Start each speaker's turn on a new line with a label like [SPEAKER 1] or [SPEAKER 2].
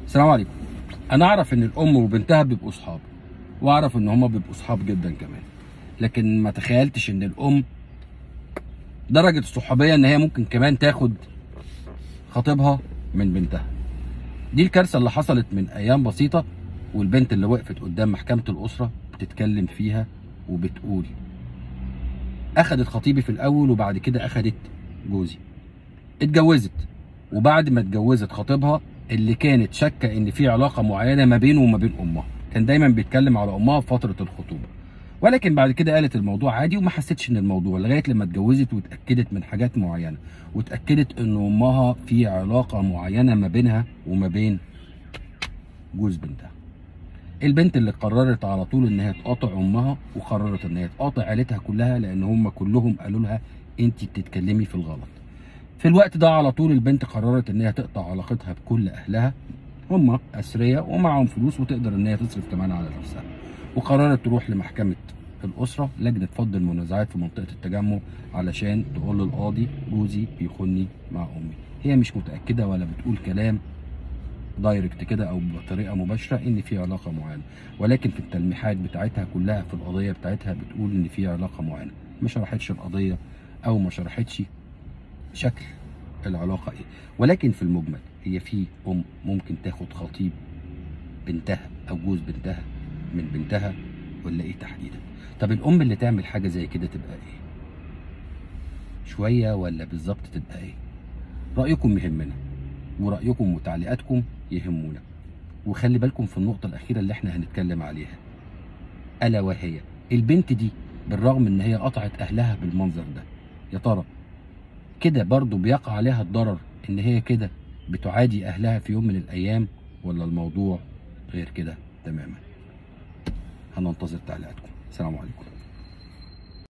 [SPEAKER 1] السلام عليكم انا اعرف ان الام وبنتها بيبقوا صحاب واعرف ان هما بيبقوا صحاب جدا كمان لكن ما تخيلتش ان الام درجه الصحوبيه ان هي ممكن كمان تاخد خطيبها من بنتها دي الكارثه اللي حصلت من ايام بسيطه والبنت اللي وقفت قدام محكمه الاسره بتتكلم فيها وبتقول اخدت خطيبي في الاول وبعد كده اخدت جوزي اتجوزت وبعد ما اتجوزت خطيبها اللي كانت شاكه ان في علاقه معينه ما بينه وما بين امها كان دايما بيتكلم على امها في فتره الخطوبه ولكن بعد كده قالت الموضوع عادي وما حسيتش ان الموضوع لغايه لما اتجوزت واتاكدت من حاجات معينه واتاكدت ان امها في علاقه معينه ما بينها وما بين جوز بنتها البنت اللي قررت على طول ان هي تقاطع امها وقررت ان هي تقاطع عيلتها كلها لان هم كلهم قالوا لها انت بتتكلمي في الغلط في الوقت ده على طول البنت قررت ان هي تقطع علاقتها بكل اهلها هم اثرياء ومعاهم فلوس وتقدر ان هي تصرف كمان على نفسها وقررت تروح لمحكمه الاسره لجنه فض المنازعات في منطقه التجمع علشان تقول للقاضي جوزي بيخوني مع امي هي مش متاكده ولا بتقول كلام دايركت كده او بطريقه مباشره ان في علاقه معينه ولكن في التلميحات بتاعتها كلها في القضيه بتاعتها بتقول ان في علاقه معينه ما شرحتش القضيه او ما شرحتش شكل العلاقه ايه ولكن في المجمل هي في ام ممكن تاخد خطيب بنتها او جوز بنتها من بنتها ولا ايه تحديدا طب الام اللي تعمل حاجه زي كده تبقى ايه شويه ولا بالظبط تبقى ايه رايكم يهمنا ورايكم وتعليقاتكم يهمونا وخلي بالكم في النقطه الاخيره اللي احنا هنتكلم عليها الا وهي البنت دي بالرغم ان هي قطعت اهلها بالمنظر ده يا ترى كده برضو بيقع عليها الضرر ان هي كده بتعادي اهلها في يوم من الايام ولا الموضوع غير كده تماما هننتظر تعليقاتكم السلام عليكم